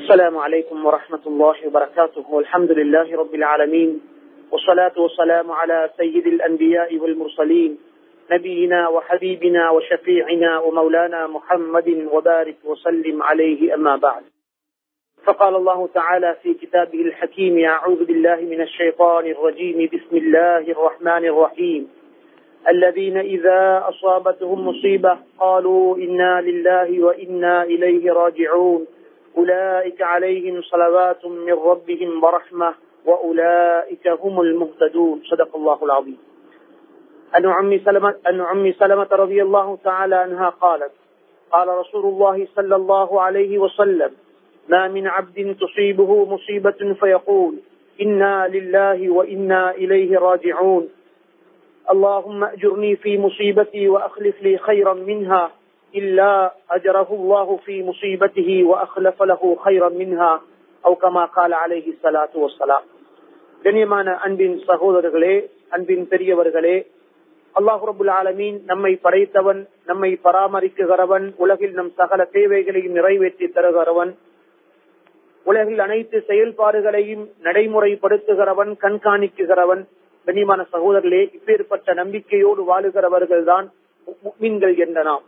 السلام عليكم ورحمة الله وبركاته والحمد لله رب العالمين والصلاة والسلام على سيد الأنبياء والمرسلين نبينا وحبيبنا وشفيعنا ومولانا محمد وبارك وسلم عليه أما بعد فقال الله تعالى في كتابه الحكيم أعوذ بالله من الشيطان الرجيم بسم الله الرحمن الرحيم الذين إذا أصابتهم مصيبة قالوا إنا لله وإنا إليه راجعون أولئك عليهم صلوات من ربهم ورحمة وأولئك هم المهتدون صدق الله العظيم أن عمي سلمة, أن عمي سلمة رضي الله تعالى عنها قالت قال رسول الله صلى الله عليه وسلم ما من عبد تصيبه مصيبة فيقول إنا لله وإنا إليه راجعون اللهم أجرني في مصيبتي وأخلف لي خيرا منها إلا أجره الله في مصيبته وأخلف له خيرا منها أو كما قال عليه الصلاة والسلام கண்ணியமான அன்பின் சகோதரர்களே அன்பின் பெரியவர்களே அல்லாஹு ரபுல் ஆலமீன் நம்மை படைத்தவன் நம்மை பராமரிக்குகிறவன் உலகில் நம் சகல தேவைகளையும் நிறைவேற்றி தருகிறவன் உலகில் அனைத்து செயல்பாடுகளையும் நடைமுறைப்படுத்துகிறவன் கண்காணிக்குகிறவன் கண்ணியமான சகோதரர்களே இப்பேற்பட்ட நம்பிக்கையோடு வாழுகிறவர்கள் தான் மீன்கள் என்ற நாம்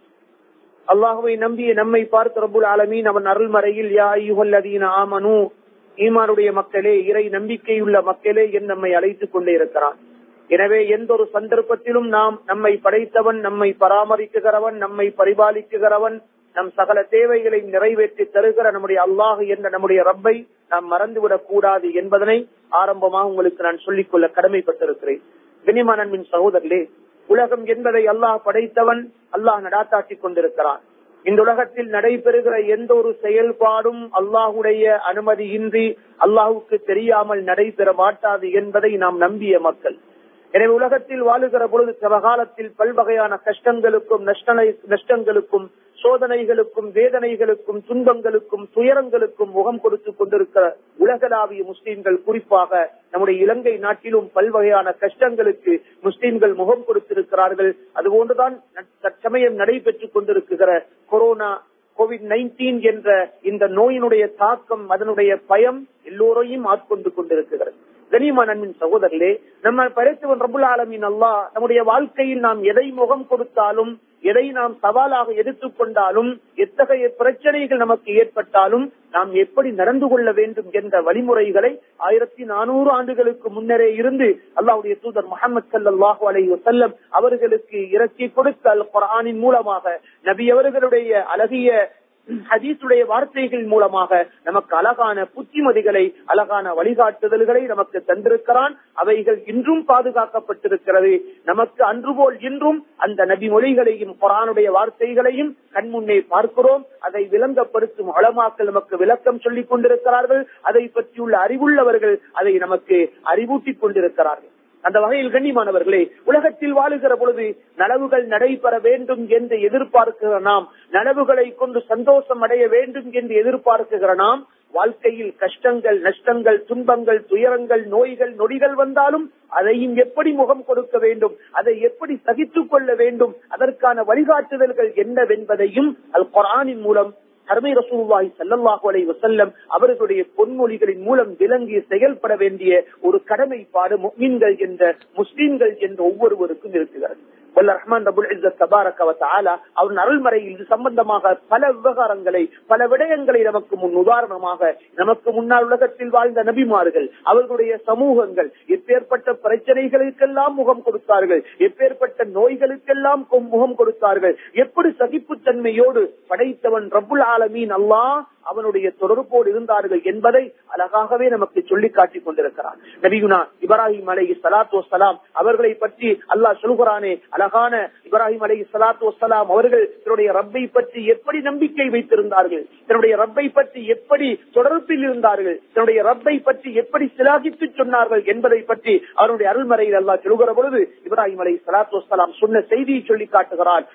அல்லாஹுவை நம்பிய நம்மை பார்த்து ரபுல் ஆலமீன் அவன் அருள்மறையில் யா ஐயுகல்லதீன ஆமனு ஈமானுடைய மக்களே இறை நம்பிக்கையுள்ள மக்களே என் நம்மை அழைத்துக் கொண்டே இருக்கிறான் எனவே எந்த ஒரு சந்தர்ப்பத்திலும் நாம் நம்மை படைத்தவன் நம்மை பராமரிக்குகிறவன் நம்மை பரிபாலிக்குகிறவன் நம் சகல தேவைகளை நிறைவேற்றி தருகிற நம்முடைய அல்லாஹ் என்ற நம்முடைய ரப்பை நாம் மறந்துவிடக் கூடாது என்பதனை ஆரம்பமாக உங்களுக்கு நான் சொல்லிக்கொள்ள கடமைப்பட்டிருக்கிறேன் கனிமானன்மின் சகோதரர்களே உலகம் என்பதை அல்லாஹ் படைத்தவன் அல்லாஹ் நடாத்தாட்டி கொண்டிருக்கிறான் இந்த உலகத்தில் நடைபெறுகிற எந்த ஒரு செயல்பாடும் அல்லாஹுடைய அனுமதியின்றி அல்லாஹுக்கு தெரியாமல் நடைபெற மாட்டாது என்பதை நாம் நம்பிய மக்கள் எனவே உலகத்தில் வாழுகிற பொழுது சமகாலத்தில் பல்வகையான கஷ்டங்களுக்கும் நஷ்டங்களுக்கும் சோதனைகளுக்கும் வேதனைகளுக்கும் துன்பங்களுக்கும் துயரங்களுக்கும் முகம் கொடுத்து கொண்டிருக்கிற உலகளாவிய முஸ்லீம்கள் குறிப்பாக நம்முடைய இலங்கை நாட்டிலும் பல்வகையான கஷ்டங்களுக்கு முஸ்லீம்கள் முகம் கொடுத்திருக்கிறார்கள் அதுபோன்றுதான் தற்சமயம் நடைபெற்றுக் கொண்டிருக்கிற கொரோனா கோவிட் நைன்டீன் என்ற இந்த நோயினுடைய தாக்கம் அதனுடைய பயம் எல்லோரையும் ஆட்கொண்டு கொண்டிருக்கிறது கனிமான அன்பின் சகோதரர்களே நம்ம படைத்தவன் ரபுல் ஆலமின் அல்லா நம்முடைய வாழ்க்கையில் நாம் எதை முகம் கொடுத்தாலும் எதை நாம் சவாலாக எடுத்துக்கொண்டாலும் எத்தகைய பிரச்சனைகள் நமக்கு ஏற்பட்டாலும் நாம் எப்படி நடந்து கொள்ள வேண்டும் என்ற வழிமுறைகளை ஆயிரத்தி நானூறு ஆண்டுகளுக்கு முன்னரே இருந்து அல்லாவுடைய தூதர் முகமது சல்லாஹூ அலை வசல்லம் அவர்களுக்கு இறக்கி கொடுத்த அல் குரானின் மூலமாக நபி அவர்களுடைய அழகிய ஹதீசுடைய வார்த்தைகள் மூலமாக நமக்கு அழகான புத்திமதிகளை அழகான வழிகாட்டுதல்களை நமக்கு தந்திருக்கிறான் அவைகள் இன்றும் பாதுகாக்கப்பட்டிருக்கிறது நமக்கு அன்று போல் இன்றும் அந்த நபி மொழிகளையும் குரானுடைய வார்த்தைகளையும் கண்முன்னே பார்க்கிறோம் அதை விளங்கப்படுத்தும் வளமாக்கள் நமக்கு விளக்கம் சொல்லிக் கொண்டிருக்கிறார்கள் அதை பற்றியுள்ள அறிவுள்ளவர்கள் அதை நமக்கு அறிவூட்டிக் கொண்டிருக்கிறார்கள் அந்த வகையில் கண்ணியமானவர்களே உலகத்தில் வாழுகிற பொழுது நனவுகள் நடைபெற வேண்டும் என்று எதிர்பார்க்கிற நாம் நனவுகளை கொண்டு சந்தோஷம் அடைய வேண்டும் என்று எதிர்பார்க்குகிற நாம் வாழ்க்கையில் கஷ்டங்கள் நஷ்டங்கள் துன்பங்கள் துயரங்கள் நோய்கள் நொடிகள் வந்தாலும் அதையும் எப்படி முகம் கொடுக்க வேண்டும் அதை எப்படி சகித்துக் கொள்ள வேண்டும் அதற்கான வழிகாட்டுதல்கள் என்னவென்பதையும் அல் குரானின் மூலம் கர்மை ரசூல்லாய் சல்லல்லாஹு அலை வசல்லம் அவர்களுடைய பொன்மொழிகளின் மூலம் விளங்கி செயல்பட வேண்டிய ஒரு கடமைப்பாடு முஸ்லிம்கள் என்ற முஸ்லிம்கள் என்ற ஒவ்வொருவருக்கும் இருக்கிறது வல்ல ரஹ்மான் ரபுல் இஸ்ஸத் தபாரக வ தஆலா அவன் அருள்மறையில் இது சம்பந்தமாக பல விவகாரங்களை பல விடயங்களை நமக்கு முன் உதாரணமாக நமக்கு முன்னால் உலகத்தில் வாழ்ந்த நபிமார்கள் அவர்களுடைய சமூகங்கள் எப்பேற்பட்ட பிரச்சனைகளுக்கெல்லாம் முகம் கொடுத்தார்கள் எப்பேற்பட்ட நோய்களுக்கெல்லாம் முகம் கொடுத்தார்கள் எப்படி சகிப்புத்தன்மையோடு படைத்தவன் ரபுல் ஆலமீன் அல்லாஹ் அவனுடைய தொடர்போடு இருந்தார்கள் என்பதை அழகாகவே நமக்கு சொல்லி காட்டிக் கொண்டிருக்கிறார் நபிகுனா இப்ராஹிம் அலை சலாத்து வசலாம் அவர்களை பற்றி அல்லாஹ் சொல்கிறானே அழகான இப்ராஹிம் அலை சலாத்து வசலாம் அவர்கள் தன்னுடைய ரப்பை பற்றி எப்படி நம்பிக்கை வைத்திருந்தார்கள் தன்னுடைய ரப்பை பற்றி எப்படி தொடர்பில் இருந்தார்கள் தன்னுடைய ரப்பை பற்றி எப்படி சிலாகித்து சொன்னார்கள் என்பதை பற்றி அவருடைய அருள்மறையில் அல்லாஹ் சொல்கிற பொழுது இப்ராஹிம் அலை சலாத்து வசலாம் சொன்ன செய்தியை சொல்லி காட்டுகிறான்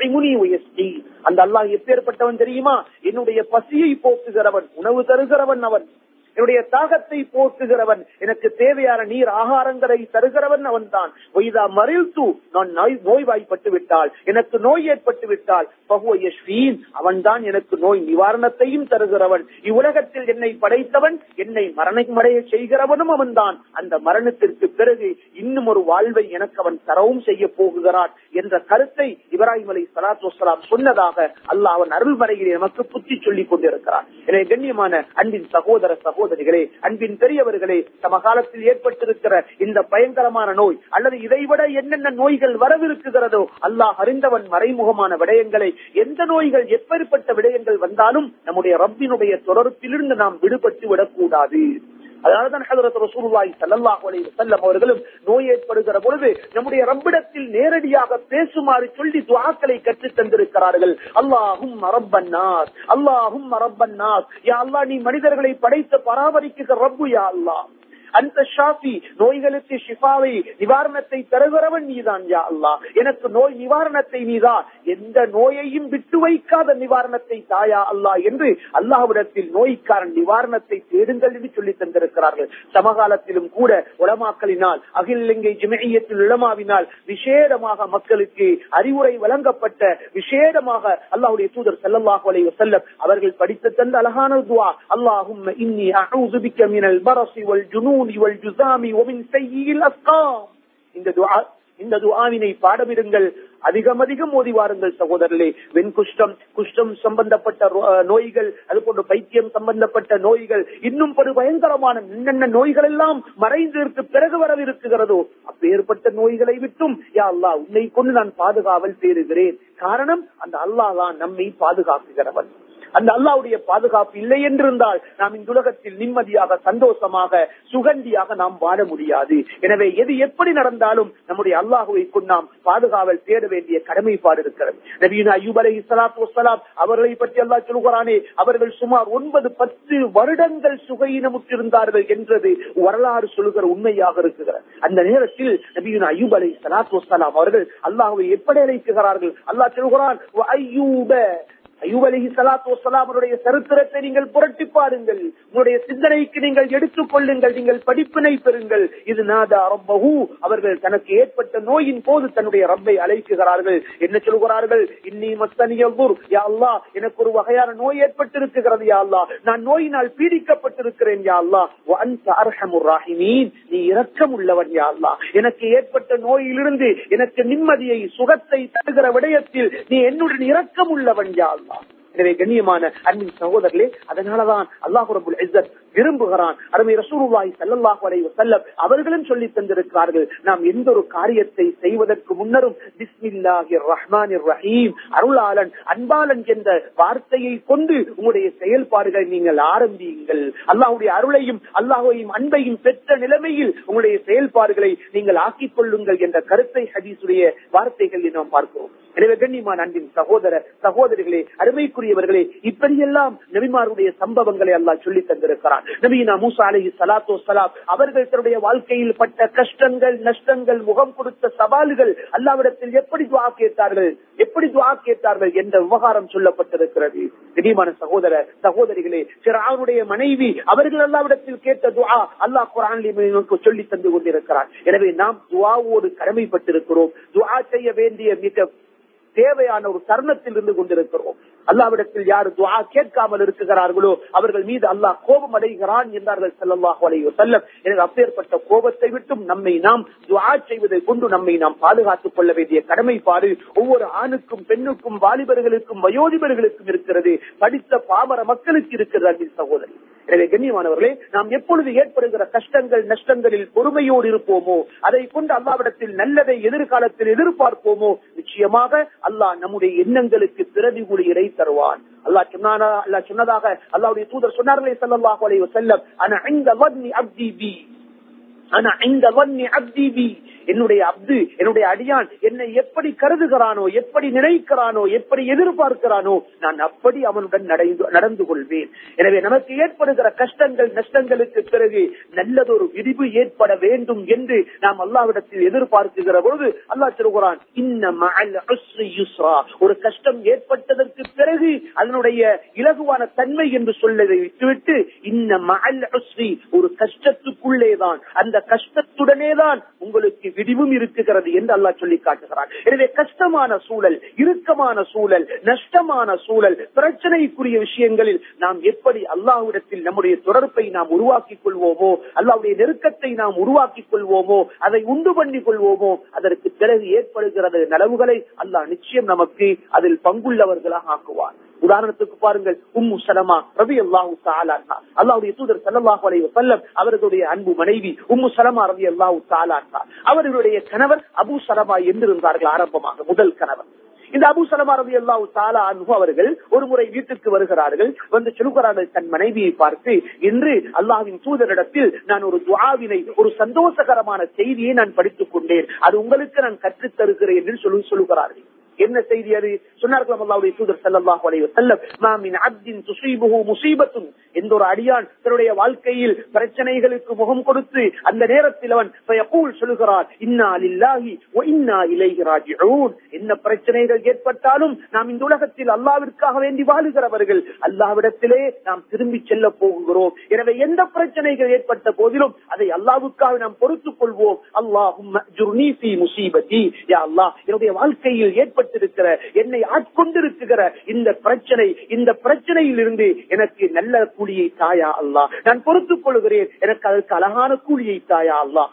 அந்த அல்லாஹ் எப்பேற்பட்டவன் தெரியுமா என்னுடைய பசியை போக்குகிறவன் உணவு தருகிறவன் அவன் என்னுடைய தாகத்தை போக்குகிறவன் எனக்கு தேவையான நீர் ஆகாரங்களை தருகிறவன் அவன் தான் ஒய்தா மறிழ்த்து நான் நோய் நோய்வாய்ப்பட்டு விட்டால் எனக்கு நோய் ஏற்பட்டு விட்டால் பகுவயஸ்வீன் அவன் தான் எனக்கு நோய் நிவாரணத்தையும் தருகிறவன் இவ்வுலகத்தில் என்னை படைத்தவன் என்னை மரணமடைய செய்கிறவனும் அவன் தான் அந்த மரணத்திற்கு பிறகு இன்னும் ஒரு வாழ்வை எனக்கு அவன் தரவும் செய்ய போகுகிறான் என்ற கருத்தை இப்ராஹிம் அலி சலாத்து வசலாம் சொன்னதாக அல்லாஹ் அவன் அருள்மறையில் நமக்கு புத்தி சொல்லிக் கொண்டிருக்கிறான் எனவே கண்ணியமான அன்பின் சகோதர சகோதரிகளே அன்பின் பெரியவர்களே சமகாலத்தில் ஏற்பட்டிருக்கிற இந்த பயங்கரமான நோய் அல்லது இதைவிட என்னென்ன நோய்கள் வரவிருக்குகிறதோ அல்லாஹ் அறிந்தவன் மறைமுகமான விடயங்களை எந்த நோய்கள் எப்பேற்பட்ட விடயங்கள் வந்தாலும் நம்முடைய ரப்பினுடைய தொடர்பிலிருந்து நாம் விடுபட்டு விடக்கூடாது அதனாலதான் ஹதரத் ரசூலுல்லாஹி ஸல்லல்லாஹு அலைஹி வஸல்லம் அவர்களும் நோய் ஏற்படுகிற பொழுது நம்முடைய ரப்பிடத்தில் நேரடியாக பேசுமாறு சொல்லி துஆக்களை கற்றுத் தந்திருக்கிறார்கள் அல்லாஹும் ரப்பன் நாஸ் அல்லாஹும் ரப்பன் நாஸ் யா அல்லாஹ் நீ மனிதர்களை படைத்து பராமரிக்கிற ரப்பு யா அல்லாஹ் அந்த ஷாஃபி நோய்களுக்கு ஷிஃபாவை நிவாரணத்தை தருகிறவன் நீதான் யா அல்லா எனக்கு நோய் நிவாரணத்தை நீதான் எந்த நோயையும் விட்டு வைக்காத நிவாரணத்தை தாயா அல்லா என்று அல்லாஹ்விடத்தில் நோய்க்காரன் நிவாரணத்தை தேடுங்கள் என்று சொல்லி தந்திருக்கிறார்கள் சமகாலத்திலும் கூட உலமாக்களினால் அகில் இலங்கை ஜிமையத்தில் உலமாவினால் விசேடமாக மக்களுக்கு அறிவுரை வழங்கப்பட்ட விசேடமாக அல்லாஹுடைய தூதர் செல்லல்லாஹு அலைஹி வஸல்லம் அவர்கள் படித்து தந்த அழகான துவா அல்லாஹும் இன்னி அஊது பிக்க மினல் பரஸி வல் ஜுனூன் والجذام ومن سيء الاسقام இந்த துஆ இந்த துஆவினை பாடமிடுங்கள் அதிகம் அதிகம் ஓதி வாருங்கள் சகோதரர்களே வெண்குஷ்டம் குஷ்டம் சம்பந்தப்பட்ட நோய்கள் அது போன்ற பைத்தியம் சம்பந்தப்பட்ட நோய்கள் இன்னும் படு பயங்கரமான என்னென்ன நோய்கள் எல்லாம் மறைந்திருக்கு பிறகு வரவிருக்குகிறதோ அப்பேற்பட்ட நோய்களை விட்டும் யா அல்லா உன்னை கொண்டு நான் பாதுகாவல் தேறுகிறேன் காரணம் அந்த அல்லாஹ் தான் நம்மை பாதுகாக்குகிறவன் அந்த அல்லாவுடைய பாதுகாப்பு இல்லை என்றிருந்தால் நாம் இந்த உலகத்தில் நிம்மதியாக சந்தோஷமாக சுகந்தியாக நாம் வாழ முடியாது எனவே எது எப்படி நடந்தாலும் நம்முடைய அல்லாஹுவை கொண்டு நாம் பாதுகாவல் தேட வேண்டிய கடமைப்பாடு இருக்கிறது நவீன அயூப் அலை இஸ்லாத்து வசலாம் அவர்களை பற்றி அல்லாஹ் சொல்கிறானே அவர்கள் சுமார் ஒன்பது பத்து வருடங்கள் சுகையினமுற்றிருந்தார்கள் என்றது வரலாறு சொல்லுகிற உண்மையாக இருக்கிறது அந்த நேரத்தில் நபீன அயூப் அலை சலாத்து வசலாம் அவர்கள் அல்லாஹுவை எப்படி அழைக்குகிறார்கள் அல்லாஹ் சொல்கிறான் ஐயூப ஐயூப் அலி சலாத்து வசலாமருடைய சரித்திரத்தை நீங்கள் புரட்டி பாருங்கள் உங்களுடைய சிந்தனைக்கு நீங்கள் எடுத்துக் கொள்ளுங்கள் நீங்கள் படிப்பினை பெறுங்கள் இது நாதா ரப்பஹு அவர்கள் தனக்கு ஏற்பட்ட நோயின் போது தன்னுடைய ரப்பை அழைக்குகிறார்கள் என்ன சொல்கிறார்கள் இன்னி மத்தனியூர் யா அல்லா எனக்கு ஒரு வகையான நோய் ஏற்பட்டிருக்கிறது யா அல்லா நான் நோயினால் பீடிக்கப்பட்டிருக்கிறேன் யா அல்லா அர்ஹமுர் ராஹிமீன் நீ இரக்கம் உள்ளவன் யா அல்லா எனக்கு ஏற்பட்ட நோயிலிருந்து எனக்கு நிம்மதியை சுகத்தை தருகிற விடயத்தில் நீ என்னுடன் இரக்கம் உள்ளவன் யா அல்லா எனவே கண்ணியமான அன்பின் சகோதரர்களே அதனாலதான் அல்லாஹு ரபுல் இஸ்ஸத் விரும்புகிறான் அருமை ரசூலுல்லாஹி ஸல்லல்லாஹு அலைஹி வஸல்லம் அவர்களும் சொல்லி தந்திருக்கிறார்கள் நாம் எந்த ஒரு காரியத்தை செய்வதற்கு முன்னரும் பிஸ்மில்லாஹிர் ரஹ்மானிர் ரஹீம் அருளாளன் அன்பாளன் என்ற வார்த்தையை கொண்டு உங்களுடைய செயல்பாடுகளை நீங்கள் ஆரம்பியுங்கள் அல்லாஹ்வுடைய அருளையும் அல்லாஹ்வையும் அன்பையும் பெற்ற நிலைமையில் உங்களுடைய செயல்பாடுகளை நீங்கள் ஆக்கிக் கொள்ளுங்கள் என்ற கருத்தை ஹதீஸுடைய வார்த்தைகளில் நாம் பார்க்கிறோம் எனவே கண்ணியமான அன்பின் சகோதர சகோதரிகளே அருமைக்குரியவர்களே இப்படியெல்லாம் நபிமாருடைய சம்பவங்களை அல்லாஹ் சொல்லி தந்திருக்கிறான் நபீனா மூசா அலி சலாத்தோ சலாம் அவர்கள் தன்னுடைய வாழ்க்கையில் பட்ட கஷ்டங்கள் நஷ்டங்கள் முகம் கொடுத்த சவால்கள் அல்லாவிடத்தில் எப்படி துவா கேட்டார்கள் எப்படி துவா கேட்டார்கள் என்ற விவகாரம் சொல்லப்பட்டிருக்கிறது கண்ணியமான சகோதர சகோதரிகளே சிறானுடைய மனைவி அவர்கள் அல்லாவிடத்தில் கேட்ட துவா அல்லாஹ் குரான் சொல்லி தந்து கொண்டிருக்கிறார் எனவே நாம் துவாவோடு கடமைப்பட்டிருக்கிறோம் துவா செய்ய வேண்டிய மிக தேவையான ஒரு தருணத்தில் இருந்து கொண்டிருக்கிறோம் அல்லாவிடத்தில் யார் துவா கேட்காமல் இருக்கிறார்களோ அவர்கள் மீது அல்லாஹ் கோபம் அடைகிறான் என்றார்கள் செல்லல்லாஹு அலைஹி செல்லம் எனவே அப்பேற்பட்ட கோபத்தை விட்டும் நம்மை நாம் துவா செய்வதை கொண்டு நம்மை நாம் பாதுகாத்துக் கொள்ள வேண்டிய கடமைப்பாடு ஒவ்வொரு ஆணுக்கும் பெண்ணுக்கும் வாலிபர்களுக்கும் வயோதிபர்களுக்கும் இருக்கிறது படித்த பாமர மக்களுக்கு இருக்கிறது அன்பின் சகோதரி எனவே கண்ணியமானவர்களே நாம் எப்பொழுது ஏற்படுகிற கஷ்டங்கள் நஷ்டங்களில் பொறுமையோடு இருப்போமோ அதை கொண்டு அல்லாவிடத்தில் நல்லதை எதிர்காலத்தில் எதிர்பார்ப்போமோ நிச்சயமாக அல்லாஹ் நம்முடைய எண்ணங்களுக்கு பிரதிகூலி இடை தருவான் அல்லாஹ் சொன்னானா அல்லாஹ் சொன்னதாக அல்லாவுடைய தூதர் சொன்னார்களே சல்லாஹூ அலைஹி வஸல்லம் ஆனா இந்த வன்னி அப்தி பி ஆனா இந்த வன்னி அப்தி பி என்னுடைய அப்து என்னுடைய அடியான் என்னை எப்படி கருதுகிறானோ எப்படி நினைக்கிறானோ எப்படி எதிர்பார்க்கிறானோ நான் அப்படி அவனுடன் நடந்து நடந்து கொள்வேன் எனவே நமக்கு ஏற்படுகிற கஷ்டங்கள் நஷ்டங்களுக்கு பிறகு நல்லதொரு விரிவு ஏற்பட வேண்டும் என்று நாம் அல்லாவிடத்தில் எதிர்பார்க்குகிற பொழுது அல்லாஹ் சொல்கிறான் இன்ன மஅல் உஸ்ரி யுஸ்ரா ஒரு கஷ்டம் ஏற்பட்டதற்கு பிறகு அதனுடைய இலகுவான தன்மை என்று சொல்லதை விட்டுவிட்டு இன்ன மஅல் உஸ்ரி ஒரு கஷ்டத்துக்குள்ளேதான் அந்த கஷ்டத்துடனே தான் உங்களுக்கு விடிவும் இருக்குகிறது என்று அல்லாஹ் சொல்லி காட்டுகிறான் எனவே கஷ்டமான சூழல் இறுக்கமான சூழல் நஷ்டமான சூழல் பிரச்சனைக்குரிய விஷயங்களில் நாம் எப்படி அல்லாஹ்விடத்தில் நம்முடைய தொடர்பை நாம் உருவாக்கிக் கொள்வோமோ அல்லாவுடைய நெருக்கத்தை நாம் உருவாக்கிக் கொள்வோமோ அதை உண்டு பண்ணிக் கொள்வோமோ அதற்கு பிறகு ஏற்படுகிறது நலவுகளை அல்லாஹ் நிச்சயம் நமக்கு அதில் பங்குள்ளவர்களாக ஆக்குவார் உதாரணத்துக்கு பாருங்கள் உம்மு சலமா ரவி அல்லாஹு தாலான்ஹா அல்லாவுடைய தூதர் சல்லாஹு அலைஹி வஸல்லம் அவர்களுடைய அன்பு மனைவி உம்மு சலமா ரவி அல்லாஹு தாலான்ஹா அவர்களுடைய கணவர் அபு சலமா என்றிருந்தார்கள் ஆரம்பமாக முதல் கணவர் இந்த அபு சலமா ரவி அல்லாஹு தாலா அன்பு அவர்கள் ஒரு முறை வீட்டுக்கு வருகிறார்கள் வந்து சொல்கிறார்கள் தன் மனைவியை பார்த்து இன்று அல்லாஹ்வின் தூதரிடத்தில் நான் ஒரு துவாவினை ஒரு சந்தோஷகரமான செய்தியை நான் படித்துக் கொண்டேன் அது உங்களுக்கு நான் கற்றுத் தருகிறேன் என்று சொல்லி சொல்லுகிறார்கள் என்ன செய்தி அது சொன்னார்கள் அல்லாவுடைய தூதர் ஸல்லல்லாஹு அலைஹி வஸல்லம் மா மின் அப்தின் துஸீபுஹு முஸீபத்துன் எந்த ஒரு அடியான் தன்னுடைய வாழ்க்கையில் பிரச்சனைகளுக்கு முகம் கொடுத்து அந்த நேரத்தில் அவன் ஃபயகூல் சொல்கிறான் இன்னா லில்லாஹி வ இன்னா இலைஹி ராஜிஊன் என்ன பிரச்சனைகள் ஏற்பட்டாலும் நாம் இந்த உலகத்தில் அல்லாஹ்விற்காக வேண்டி வாழுகிறவர்கள் அல்லாஹ்விடத்திலே நாம் திரும்பி செல்ல போகிறோம் எனவே எந்த பிரச்சனைகள் ஏற்பட்ட போதிலும் அதை அல்லாஹ்வுக்காக நாம் பொறுத்துக் கொள்வோம் அல்லாஹும் ஜுர்னி ஃபீ முஸீபதி யா அல்லாஹ் என்னுடைய வாழ்க்கையில் ஏற்பட்டிருக்கிற என்னை ஆட்கொண்டிருக்கிற இந்த பிரச்சனை இந்த பிரச்சனையில் இருந்து எனக்கு நல்ல கூலியை தாயா அல்லா நான் பொறுத்துக் கொள்கிறேன் எனக்கு அதற்கு அழகான கூலியை தாயா அல்லா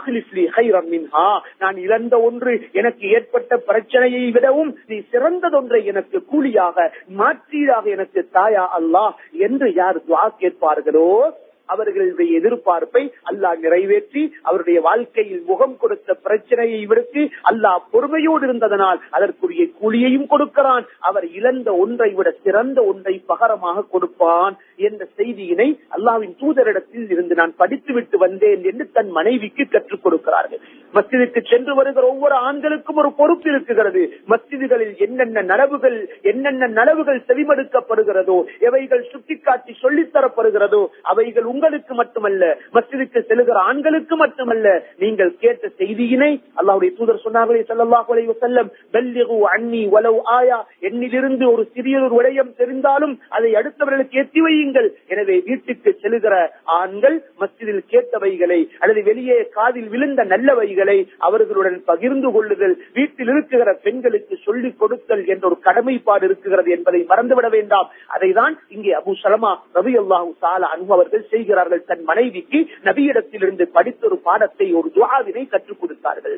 நான் இழந்த ஒன்று எனக்கு ஏற்பட்ட பிரச்சனையை விடவும் நீ சிறந்ததொன்றை எனக்கு கூலியாக மாற்றீடாக எனக்கு தாயா அல்லா என்று யார் துவா கேட்பார்களோ அவர்களுடைய எதிர்பார்ப்பை அல்லாஹ் நிறைவேற்றி அவருடைய வாழ்க்கையில் முகம் கொடுத்த பிரச்சனையை விடுத்து அல்லாஹ் பொறுமையோடு இருந்ததனால் அதற்குரிய கூலியையும் கொடுக்கிறான் அவர் இழந்த ஒன்றை விட சிறந்த ஒன்றை பகரமாக கொடுப்பான் என்ற செய்தியினை அல்லாவின் தூதரிடத்தில் இருந்து நான் படித்துவிட்டு வந்தேன் என்று தன் மனைவிக்கு கற்றுக் கொடுக்கிறார்கள் மஸ்ஜிதுக்கு சென்று வருகிற ஒவ்வொரு ஆண்களுக்கும் ஒரு பொறுப்பு இருக்குகிறது மஸ்ஜிதுகளில் என்னென்ன நலவுகள் என்னென்ன நலவுகள் செவிமடுக்கப்படுகிறதோ எவைகள் சுட்டிக்காட்டி சொல்லித் தரப்படுகிறதோ அவைகள் உங்களுக்கு மட்டுமல்ல மஸ்ஜிதுக்கு செல்கிற ஆண்களுக்கு மட்டுமல்ல நீங்கள் கேட்ட செய்தியினை அல்லாவுடைய தூதர் சொன்னார்களே ஸல்லல்லாஹு அலைஹி வஸல்லம் பல்லிகு அன்னி வலவ் ஆயா என்னிலிருந்து ஒரு சிறிய ஒரு விடயம் தெரிந்தாலும் அதை அடுத்தவர்களுக்கு எத்தி வையுங்கள் எனவே வீட்டுக்கு செல்கிற ஆண்கள் மஸ்ஜிதில் கேட்டவைகளை அல்லது வெளியே காதில் விழுந்த நல்லவைகளை அவர்களுடன் பகிர்ந்து கொள்ளுதல் வீட்டில் இருக்கிற பெண்களுக்கு சொல்லிக் கொடுத்தல் என்ற ஒரு கடமைப்பாடு இருக்கிறது என்பதை மறந்துவிட வேண்டாம் அதைதான் இங்கே அபு சலமா ரவி அல்லாஹு சாலா அனுபவர்கள் செய்கிறார்கள் தன் மனைவிக்கு நபியிடத்திலிருந்து படித்த ஒரு பாடத்தை ஒரு துவாவினை கற்றுக் கொடுத்தார்கள்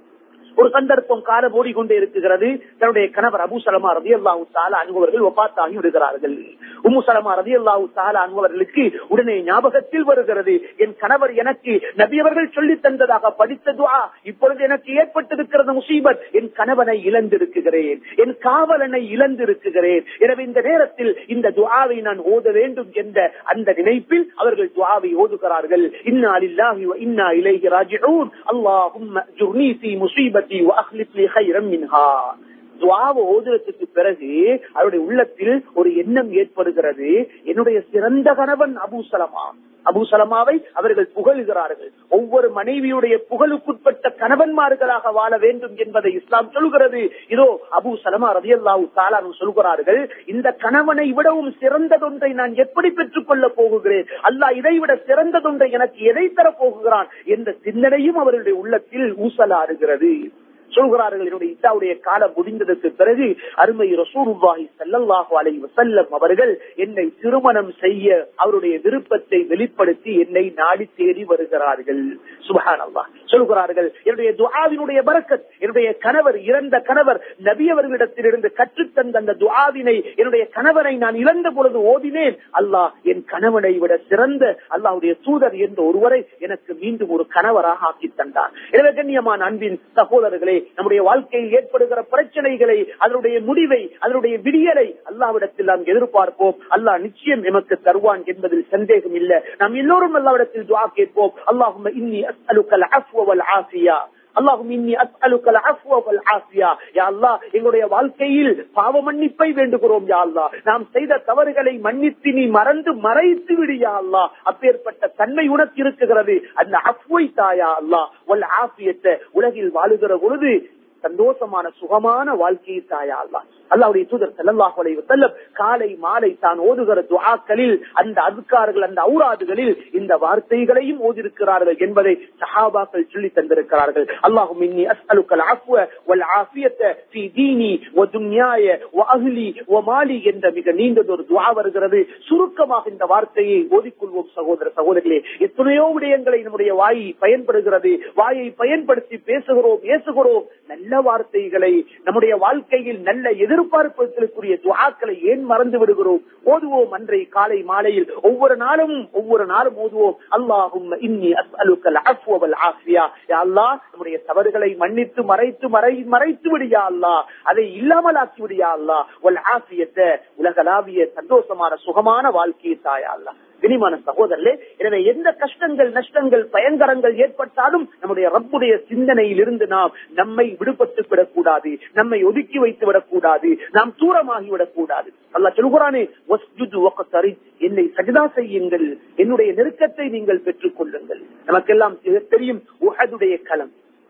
ஒரு சந்தர்ப்பம் காலம் ஓடிக்கொண்டே இருக்கிறது தன்னுடைய கணவர் அபு சலமா ரதி அல்லாஹூ சாலா அனுபவர்கள் ஒப்பாத்தாகி விடுகிறார்கள் உம்மு சலமா ரதி அல்லாஹூ சாலா அனுபவர்களுக்கு உடனே ஞாபகத்தில் வருகிறது என் கணவர் எனக்கு நபியவர்கள் சொல்லி தந்ததாக படித்த துவா இப்பொழுது எனக்கு ஏற்பட்டிருக்கிறது முசீபத் என் கணவனை இழந்திருக்கிறேன் என் காவலனை இழந்திருக்கிறேன் எனவே இந்த நேரத்தில் இந்த துவாவை நான் ஓத வேண்டும் என்ற அந்த நினைப்பில் அவர்கள் துவாவை ஓதுகிறார்கள் இன்னா லில்லாஹி வ இன்னா இலைஹி ராஜிஊன் அல்லாஹும்ம ஜுர்னி ஃபீ முஸீபத்தி வ அக்லிப் லி கைரம் மின்ஹா துவாவை ஓதுவதற்கு பிறகு அவருடைய உள்ளத்தில் ஒரு எண்ணம் ஏற்படுகிறது என்னுடைய சிறந்த கணவன் அபு சலமா அபு சலமாவை அவர்கள் புகழுகிறார்கள் ஒவ்வொரு மனைவியுடைய புகழுக்குட்பட்ட கணவன்மார்களாக வாழ வேண்டும் என்பதை இஸ்லாம் சொல்கிறது இதோ அபு சலமா ரதியல்லாவு தாலானு சொல்கிறார்கள் இந்த கணவனை விடவும் சிறந்ததொன்றை நான் எப்படி பெற்றுக் கொள்ளப் போகுகிறேன் அல்லாஹ் இதை விட சிறந்ததொன்றை எனக்கு எதை தரப் போகுகிறான் என்ற சிந்தனையும் அவர்களுடைய உள்ளத்தில் ஊசலாடுகிறது சொல்கிறார்கள் என்னுடைய இசாவுடைய காலம் முடிந்ததற்கு பிறகு அருமை ரசூருல்லாஹி ஸல்லல்லாஹு அலைஹி வஸல்லம் அவர்கள் என்னை திருமணம் செய்ய அவருடைய விருப்பத்தை வெளிப்படுத்தி என்னை நாடி தேடி வருகிறார்கள் சுபஹானல்லாஹ் சொல்கிறார்கள் என்னுடைய துஆவினுடைய பரக்கத் என்னுடைய கணவர் இறந்த கணவர் நபி அவர்களிடத்திலிருந்து கற்றுத்தந்த அந்த துஆவினை என்னுடைய கணவனை நான் இழந்த பொழுது ஓதினேன் அல்லாஹ் என் கணவனை விட சிறந்த அல்லாஹ்வுடைய தூதர் என்ற ஒருவரை எனக்கு மீண்டும் ஒரு கணவராக ஆக்கி தந்தார் எனவே கண்ணியமான அன்பின் சகோதரர்களே நம்முடைய வாழ்க்கையில் ஏற்படுகிற பிரச்சனைகளை அதனுடைய முடிவை அதனுடைய விடியலை அல்லாவிடத்தில் நாம் எதிர்பார்ப்போம் அல்லாஹ் நிச்சயம் எமக்கு தருவான் என்பதில் சந்தேகம் இல்லை நாம் எல்லோரும் அல்லாவிடத்தில் துவா கேட்போம் அல்லாஹும் இன்னி அஸ்அலுக்கல் அஃப்வ வல் ஆஃபியா அல்லாஹும் இன்னி அஸ்அலுக்கல் அஃப்வ வல் ஆஃபியா யா அல்லாஹ் எங்களுடைய வாழ்க்கையில் பாவ மன்னிப்பை வேண்டுகிறோம் யா அல்லாஹ் நாம் செய்த தவறுகளை மன்னித்து நீ மறந்து மறைத்து விடு யா அல்லாஹ் அப்பேற்பட்ட தன்மை உனக்கு இருக்குகிறது அந்த அஃப்வை தாயா அல்லாஹ் வல் ஆஃபியத்தை உலகில் வாழுகிற பொழுது சந்தோஷமான சுகமான வாழ்க்கையை தாயா அல்லாஹ் அல்லாவுடைய தூதர் ஸல்லல்லாஹு அலைஹி வஸல்லம் காலை மாலை தான் ஓதுகிற துஆக்களில் அந்த அஸ்கார்கள் அந்த ஔராதுகளில் இந்த வார்த்தைகளையும் ஓதிருக்கிறார்கள் என்பதை சஹாபாக்கள் சொல்லி தந்திருக்கிறார்கள் அல்லாஹும் இன்னி அஸ்அலுக்கல் அஃப்வ வல் ஆஃபியத ஃபீ தீனி வ துன்யாய வ அஹ்லி வ மாலி என்ற மிக நீண்டதொரு துஆ வருகிறது சுருக்கமாக இந்த வார்த்தையை ஓதிக்கொள்வோம் சகோதர சகோதரிகளே எத்தனையோ விடயங்களை நம்முடைய வாய் பயன்படுகிறது வாயை பயன்படுத்தி பேசுகிறோம் பேசுகிறோம் நல்ல வார்த்தைகளை நம்முடைய வாழ்க்கையில் நல்ல எதிர்பார்ப்புகளுக்குரிய துவாக்களை ஏன் மறந்து விடுகிறோம் ஓதுவோம் அன்றை காலை மாலையில் ஒவ்வொரு நாளும் ஒவ்வொரு நாளும் ஓதுவோம் அல்லாஹும் இன்னி அஸ்அலுக்கல் அஃப்வ வல் ஆஃபியா யா அல்லாஹ் நம்முடைய தவறுகளை மன்னித்து மறைத்து மறை மறைத்து விடியா அல்லாஹ் அதை இல்லாமல் ஆக்கி விடியா அல்லாஹ் வல் ஆஃபியத்தை உலகளாவிய சந்தோஷமான சுகமான வாழ்க்கையை தாயா அல்லாஹ் இனிமான சகோதரர்களே எனவே எந்த கஷ்டங்கள் நஷ்டங்கள் பயங்கரங்கள் ஏற்பட்டாலும் நம்முடைய ரப்புடைய சிந்தனையில் இருந்து நாம் நம்மை விடுபட்டு விடக்கூடாது நம்மை ஒதுக்கி வைத்து விடக்கூடாது நாம் தூரமாகி விடக்கூடாது அல்லா சொல்கிறானே என்னை சஜிதா செய்யுங்கள் என்னுடைய நெருக்கத்தை நீங்கள் பெற்றுக் கொள்ளுங்கள் நமக்கெல்லாம் தெரியும் உஹதுடைய களம்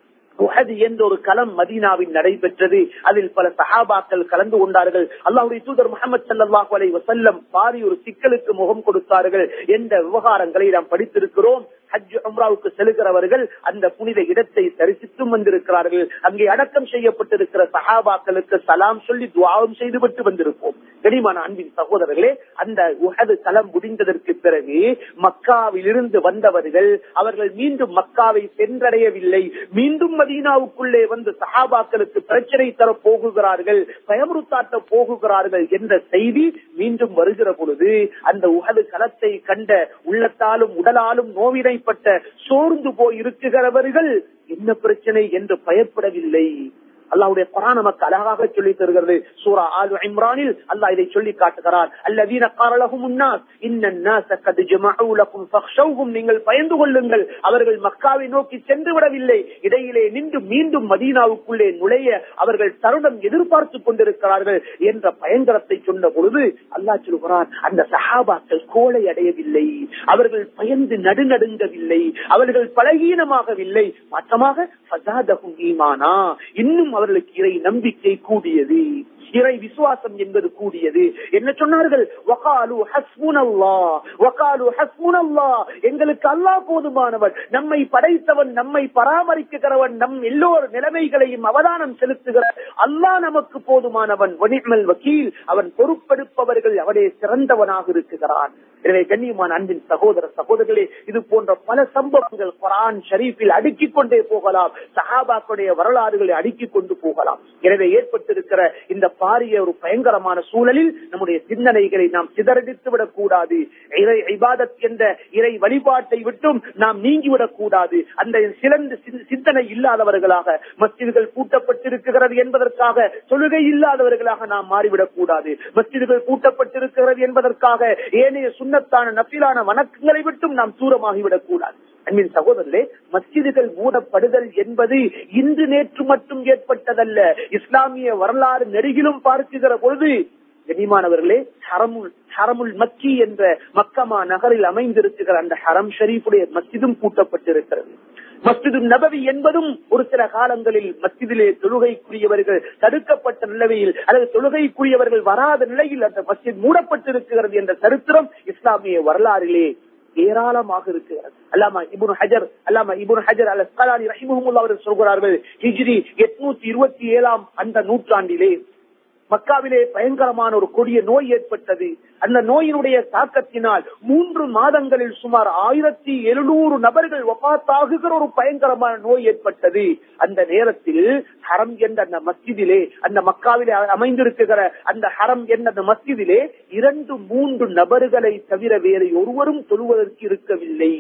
உஹது என்ற ஒரு களம் மதீனாவில் நடைபெற்றது அதில் பல சஹாபாக்கள் கலந்து கொண்டார்கள் அல்லாவுடைய தூதர் முகமது சல்லாஹூ அலை வசல்லம் பாரி ஒரு சிக்கலுக்கு முகம் கொடுத்தார்கள் என்ற விவகாரங்களை நாம் படித்திருக்கிறோம் ஹஜ் உம்ராவுக்கு செல்கிறவர்கள் அந்த புனித இடத்தை தரிசித்தும் வந்திருக்கிறார்கள் அங்கே அடக்கம் செய்யப்பட்டிருக்கிற சஹாபாக்களுக்கு சலாம் சொல்லி துவாவும் செய்துவிட்டு வந்திருப்போம் கனிமான அன்பின் சகோதரர்களே அந்த உகது களம் முடிந்ததற்கு பிறகு மக்காவிலிருந்து வந்தவர்கள் அவர்கள் மீண்டும் மக்காவை சென்றடையவில்லை மீண்டும் மதீனாவுக்குள்ளே வந்து சஹாபாக்களுக்கு பிரச்சனை தர போகுகிறார்கள் பயமுறுத்தாட்ட போகுகிறார்கள் என்ற செய்தி மீண்டும் வருகிற பொழுது அந்த உகது களத்தை கண்ட உள்ளத்தாலும் உடலாலும் நோவினைப்பட்ட சோர்ந்து போய் இருக்குகிறவர்கள் என்ன பிரச்சனை என்று பயப்படவில்லை அல்லாவுடைய குரான் நமக்கு அழகாக சொல்லி தருகிறது சூரா ஆலு இம்ரானில் அல்லாஹ் இதை சொல்லி காட்டுகிறார் அல்லதீன காரலகும் உன்னாஸ் இன்னன்னாஸ கத் ஜமஊ லகும் ஃபக்ஷௌஹும் நீங்கள் பயந்து கொள்ளுங்கள் அவர்கள் மக்காவை நோக்கி சென்று விடவில்லை இடையிலே நின்று மீண்டும் மதீனாவுக்குள்ளே நுழைய அவர்கள் தருணம் எதிர்பார்த்து கொண்டிருக்கிறார்கள் என்ற பயங்கரத்தை சொன்ன பொழுது அல்லாஹ் சொல்கிறார் அந்த சஹாபாக்கள் கோளை அடையவில்லை அவர்கள் பயந்து நடுநடுங்கவில்லை அவர்கள் பலகீனமாகவில்லை மாற்றமாக ஃபஸாதஹும் ஈமானா இன்னும் அவர்களுக்கு இறை நம்பிக்கை கூடியது இறை விசுவாசம் என்பது கூடியது என்ன சொன்னார்கள் வகாலு ஹஸ்முனல்லா வகாலு ஹஸ்முனல்லா எங்களுக்கு அல்லாஹ் போதுமானவன் நம்மை படைத்தவன் நம்மை பராமரிக்கிறவன் நம் எல்லோர் நிலைமைகளையும் அவதானம் செலுத்துகிற அல்லாஹ் நமக்கு போதுமானவன் வனிமல் வக்கீல் அவன் பொறுப்பெடுப்பவர்கள் அவனே சிறந்தவனாக இருக்கிறான் எனவே கண்ணியமான அன்பின் சகோதர சகோதரர்களே இது போன்ற பல சம்பவங்கள் குரான் ஷரீஃபில் அடுக்கிக் கொண்டே போகலாம் சஹாபாக்களுடைய வரலாறுகளை அடுக்கிக் கொண்டு போகலாம் எனவே ஏற்பட்டிருக்கிற இந்த பாரிய ஒரு பயங்கரமான சூழலில் நம்முடைய சிந்தனைகளை நாம் சிதறடித்து விடக்கூடாது இறை இபாதத் என்ற இறை வழிபாட்டை விட்டும் நாம் நீங்கிவிடக் கூடாது அந்த சிறந்த சிந்தனை இல்லாதவர்களாக மஸ்ஜிதுகள் பூட்டப்பட்டிருக்கிறது என்பதற்காக தொழுகை இல்லாதவர்களாக நாம் மாறிவிடக் கூடாது மஸ்ஜிதுகள் பூட்டப்பட்டிருக்கிறது என்பதற்காக ஏனைய சுண்ணத்தான நப்பிலான வணக்கங்களை விட்டும் நாம் தூரமாகிவிடக் கூடாது அன்பின் சகோதரர்களே மஸ்ஜிதுகள் மூடப்படுதல் என்பது இன்று நேற்று மட்டும் ஏற்பட்டதல்ல இஸ்லாமிய வரலாறு நெருகிலும் பார்க்குகிற பொழுது கனிமானவர்களே ஹரமுல் ஹரமுல் மக்கி என்ற மக்கமா நகரில் அமைந்திருக்கிற அந்த ஹரம் ஷரீஃபுடைய மஸ்ஜிதும் பூட்டப்பட்டிருக்கிறது மஸ்ஜிது நபவி என்பதும் ஒரு சில காலங்களில் மஸ்ஜிதிலே தொழுகைக்குரியவர்கள் தடுக்கப்பட்ட நிலையில் அல்லது தொழுகைக்குரியவர்கள் வராத நிலையில் அந்த மஸ்ஜித் மூடப்பட்டிருக்கிறது என்ற சரித்திரம் இஸ்லாமிய வரலாறிலே ஏராளமாக இருக்கிறது அல்லாமா இபுன் ஹஜர் அல்லாமா இபுன் ஹஜர் அல் அஸ்கலானி ரஹிமுல்லா அவர்கள் சொல்கிறார்கள் ஹிஜ்ரி எட்நூத்தி இருபத்தி ஏழாம் அந்த நூற்றாண்டிலே மக்காவிலே பயங்கரமான ஒரு கொடிய நோய் ஏற்பட்டது அந்த நோயினுடைய தாக்கத்தினால் மூன்று மாதங்களில் சுமார் ஆயிரத்தி எழுநூறு நபர்கள் ஒப்பாத்தாகுகிற ஒரு பயங்கரமான நோய் ஏற்பட்டது அந்த நேரத்தில் ஹரம் என்ற அந்த மஸ்ஜிதிலே அந்த மக்காவிலே அமைந்திருக்குகிற அந்த ஹரம் என்ற அந்த மஸ்ஜிதிலே இரண்டு மூன்று நபர்களை தவிர வேறு ஒருவரும் தொழுவதற்கு இருக்கவில்லை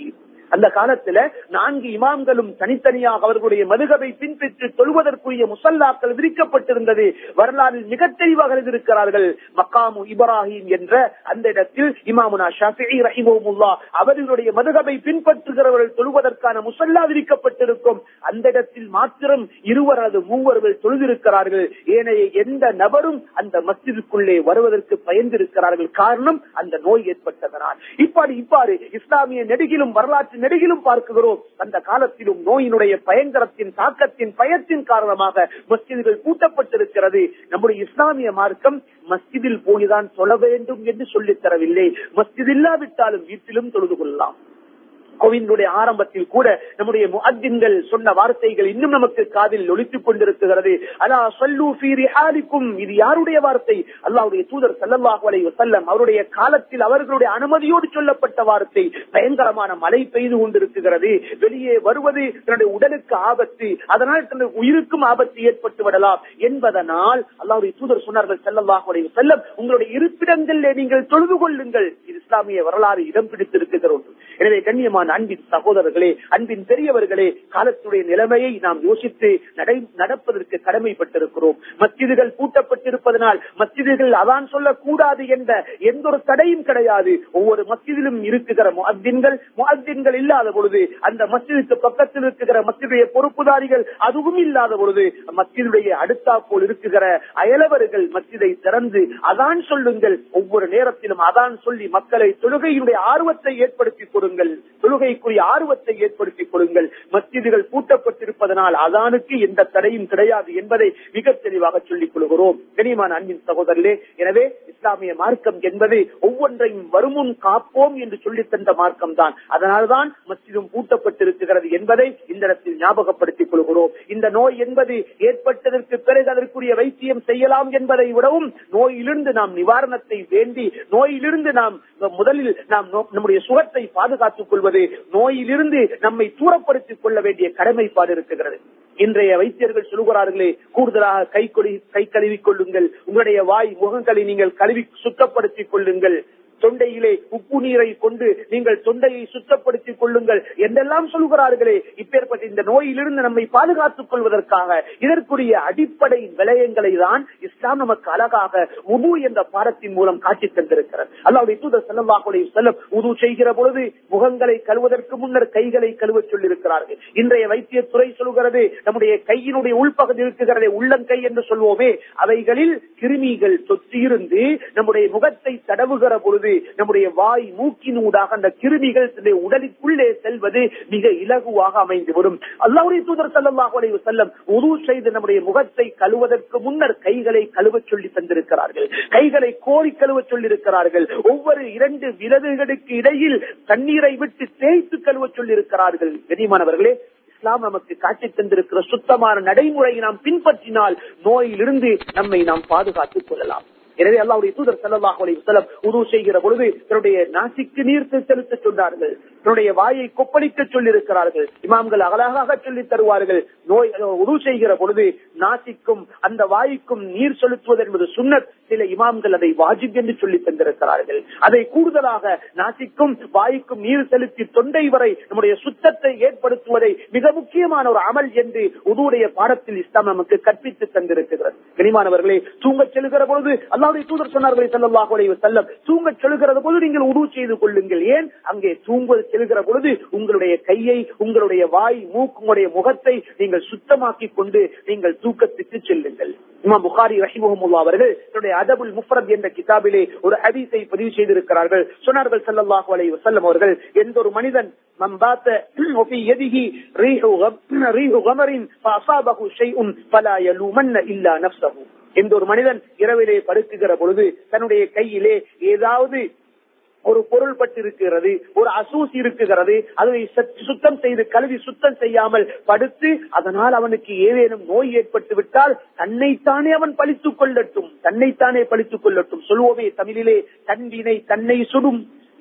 அந்த காலத்துல நான்கு இமாம்களும் தனித்தனியாக அவர்களுடைய மதுகபை பின்பற்றி தொழுவதற்குரிய முசல்லாக்கள் விரிக்கப்பட்டிருந்தது வரலாறில் மிக தெளிவாக இருக்கிறார்கள் மக்காமு இப்ராஹிம் என்ற அந்த இடத்தில் இமாமுனா ஷாஃபி ரஹிமோமுல்லா அவர்களுடைய மதுகபை பின்பற்றுகிறவர்கள் தொழுவதற்கான முசல்லா விரிக்கப்பட்டிருக்கும் அந்த இடத்தில் மாத்திரம் இருவர் அல்லது மூவர்கள் தொழுதிருக்கிறார்கள் ஏனைய எந்த நபரும் அந்த மஸ்ஜிதுக்குள்ளே வருவதற்கு பயந்திருக்கிறார்கள் காரணம் அந்த நோய் ஏற்பட்டதனால் இப்பாடு இவ்வாறு இஸ்லாமிய நெடுகிலும் வரலாற்று நெடுகிலும் பார்க்கிறோம் அந்த காலத்திலும் நோயினுடைய பயங்கரத்தின் தாக்கத்தின் பயத்தின் காரணமாக மஸ்ஜிதுகள் பூட்டப்பட்டிருக்கிறது நம்முடைய இஸ்லாமிய மார்க்கம் மஸ்ஜிதில் போய்தான் தொழ வேண்டும் என்று சொல்லித் தரவில்லை மஸ்ஜித் இல்லாவிட்டாலும் வீட்டிலும் தொழுது கொள்ளலாம் கோவிலுடைய ஆரம்பத்தில் கூட நம்முடைய முஅத்தின்கள் சொன்ன வார்த்தைகள் இன்னும் நமக்கு காதில் ஒலித்துக் கொண்டிருக்கிறது அலா சல்லு ஃபீ ரிஹாலிக்கும் இது யாருடைய வார்த்தை அல்லாஹ்வுடைய தூதர் ஸல்லல்லாஹு அலைஹி வஸல்லம் அவருடைய காலத்தில் அவர்களுடைய அனுமதியோடு சொல்லப்பட்ட வார்த்தை பயங்கரமான மழை பெய்து கொண்டிருக்கிறது வெளியே வருவது தன்னுடைய உடலுக்கு ஆபத்து அதனால் தன்னுடைய உயிருக்கும் ஆபத்து ஏற்பட்டு விடலாம் என்பதனால் அல்லாஹ்வுடைய தூதர் சொன்னார்கள் ஸல்லல்லாஹு அலைஹி வஸல்லம் உங்களுடைய இருப்பிடங்களிலே நீங்கள் தொழுது கொள்ளுங்கள் இது இஸ்லாமிய வரலாறு இடம் பிடித்திருக்கிற ஒன்று எனவே கண்ணியமான அன்பின் சகோதரர்களே அன்பின் பெரியவர்களே காலத்துடைய நிலைமையை நாம் யோசித்து நடை நடப்பதற்கு கடமைப்பட்டிருக்கிறோம் மஸ்ஜிதுகள் பூட்டப்பட்டிருப்பதனால் மஸ்ஜிதுகள் அதான் சொல்லக்கூடாது என்ற எந்த ஒரு தடையும் கிடையாது ஒவ்வொரு மஸ்ஜிதிலும் இருக்குகிற முஅத்தின்கள் முஅத்தின்கள் இல்லாத பொழுது அந்த மஸ்ஜிதுக்கு பக்கத்தில் இருக்குகிற மஸ்ஜிதுடைய பொறுப்புதாரிகள் அதுவும் இல்லாத பொழுது மஸ்ஜிதுடைய அடுத்தாப்போல் இருக்குகிற அயலவர்கள் மஸ்ஜிதை திறந்து அதான் சொல்லுங்கள் ஒவ்வொரு நேரத்திலும் அதான் சொல்லி மக்களை தொழுகையினுடைய ஆர்வத்தை ஏற்படுத்திக் கொடுங்கள் தொழுகைக்குரிய ஆர்வத்தை ஏற்படுத்திக் கொடுங்கள் மஸ்ஜிதுகள் பூட்டப்பட்டிருப்பதனால் அதானுக்கு எந்த தடையும் கிடையாது என்பதை மிக தெளிவாக சொல்லிக் கொள்கிறோம் கனியமான அன்பின் சகோதரர்களே எனவே இஸ்லாமிய மார்க்கம் என்பது ஒவ்வொன்றையும் வருமுன் காப்போம் என்று சொல்லித் தந்த மார்க்கம் தான் அதனால்தான் மஸ்ஜிதும் பூட்டப்பட்டிருக்கிறது என்பதை இந்த இடத்தில் ஞாபகப்படுத்திக் கொள்கிறோம் இந்த நோய் என்பது ஏற்பட்டதற்கு பிறகு அதற்குரிய வைத்தியம் செய்யலாம் என்பதை விடவும் நோயிலிருந்து நாம் நிவாரணத்தை வேண்டி நோயிலிருந்து நாம் முதலில் நாம் நோ- நம்முடைய சுகத்தை பாதுகாத்துக் கொள்வது நோயிலிருந்து நம்மை தூரப்படுத்திக் கொள்ள வேண்டிய கடமைப்பாடு இருக்கிறது இன்றைய வைத்தியர்கள் சொல்கிறார்களே கூடுதலாக கை கொடி கை கழுவிக் கொள்ளுங்கள் உங்களுடைய வாய் முகங்களை நீங்கள் கழுவி சுத்தப்படுத்திக் கொள்ளுங்கள் தொண்டையிலே உப்பு நீரை கொண்டு நீங்கள் தொண்டையை சுத்தப்படுத்திக் கொள்ளுங்கள் என்றெல்லாம் சொல்கிறார்களே இப்பேற்பட்ட இந்த நோயிலிருந்து நம்மை பாதுகாத்துக் கொள்வதற்காக இதற்குரிய அடிப்படை விடயங்களை தான் இஸ்லாம் நமக்கு அழகாக உது என்ற பாடத்தின் மூலம் காட்டித் தந்திருக்கிறது அல்லாவுடைய தூதர் செல்லவாக்குடைய செல்லம் உது செய்கிற பொழுது முகங்களை கழுவதற்கு முன்னர் கைகளை கழுவ சொல்லியிருக்கிறார்கள் இன்றைய வைத்தியத்துறை சொல்கிறது நம்முடைய கையினுடைய உள்பகுதி இருக்கிறதே உள்ளங்கை என்று சொல்வோமே அவைகளில் கிருமிகள் தொத்தியிருந்து நம்முடைய முகத்தை தடவுகிற பொழுது நம்முடைய வாய் மூக்கினூடாக அந்த கிருமிகள் தன்னுடைய உடலுக்குள்ளே செல்வது மிக இலகுவாக அமைந்து வரும் அல்லாவுடைய தூதர் ஸல்லல்லாஹு அலைஹி வஸல்லம் உது செய்து நம்முடைய முகத்தை கழுவதற்கு முன்னர் கைகளை கழுவ சொல்லி தந்திருக்கிறார்கள் கைகளை கோரி கழுவ சொல்லியிருக்கிறார்கள் ஒவ்வொரு இரண்டு விரதுகளுக்கு இடையில் தண்ணீரை விட்டு தேய்த்து கழுவ சொல்லியிருக்கிறார்கள் கனிமானவர்களே இஸ்லாம் நமக்கு காட்டி தந்திருக்கிற சுத்தமான நடைமுறையை நாம் பின்பற்றினால் நோயிலிருந்து நம்மை நாம் பாதுகாத்துக் கொள்ளலாம் எனவே அல்லாவுடைய தூதர் ஸல்லல்லாஹு அலைஹி வஸல்லம் உது செய்கிற பொழுது தன்னுடைய நாசிக்கு நீர் செலுத்த சொன்னார்கள் தன்னுடைய வாயை கொப்பளிக்க சொல்லியிருக்கிறார்கள் இமாம்கள் அழகாக சொல்லி தருவார்கள் நோய் உது செய்கிற பொழுது நாசிக்கும் அந்த வாய்க்கும் நீர் செலுத்துவது என்பது சுன்னத் சில இமாம்கள் அதை வாஜிப் என்று சொல்லி தந்திருக்கிறார்கள் அதை கூடுதலாக நாசிக்கும் வாய்க்கும் நீர் செலுத்தி தொண்டை வரை நம்முடைய சுத்தத்தை ஏற்படுத்துவதை மிக முக்கியமான ஒரு அமல் என்று உதுவுடைய பாடத்தில் இஸ்லாம் நமக்கு கற்பித்து தந்திருக்கிறது கனிமானவர்களே தூங்கச் செல்கிற பொழுது அல்லாவுடைய தூதர் சொன்னார்களே ஸல்லல்லாஹு அலைஹி வஸல்லம் தூங்கச் செல்கிற பொழுது நீங்கள் உது செய்து கொள்ளுங்கள் ஏன் அங்கே தூங்குவது செல்கிற பொழுது உங்களுடைய கையை உங்களுடைய வாய் மூக்கு உங்களுடைய முகத்தை நீங்கள் சுத்தமாக்கி கொண்டு நீங்கள் தூக்கத்துக்கு செல்லுங்கள் இமாம் புகாரி ரஹிமுல்லா அவர்கள் தன்னுடைய அதபுல் முஃபரத் என்ற கிதாபிலே ஒரு ஹதீஸை பதிவு செய்திருக்கிறார்கள் சொன்னார்கள் ஸல்லல்லாஹு அலைஹி வஸல்லம் அவர்கள் எந்த ஒரு மனிதன் من بات وفي يده ريح غم ريح غمر فأصابه شيء فلا يلومن إلا نفسه எந்த ஒரு மனிதன் இரவிலே படுக்குகிற பொழுது தன்னுடைய கையிலே ஏதாவது ஒரு பொருள் பட்டிருக்கிறது ஒரு அசூசி இருக்குகிறது அதை சற்று சுத்தம் செய்து கழுவி சுத்தம் செய்யாமல் படுத்து அதனால் அவனுக்கு ஏதேனும் நோய் ஏற்பட்டு விட்டால் தன்னைத்தானே அவன் பழித்துக் கொள்ளட்டும் தன்னைத்தானே பழித்துக் கொள்ளட்டும் சொல்வோமே தமிழிலே தன்வினை தன்னை சுடும்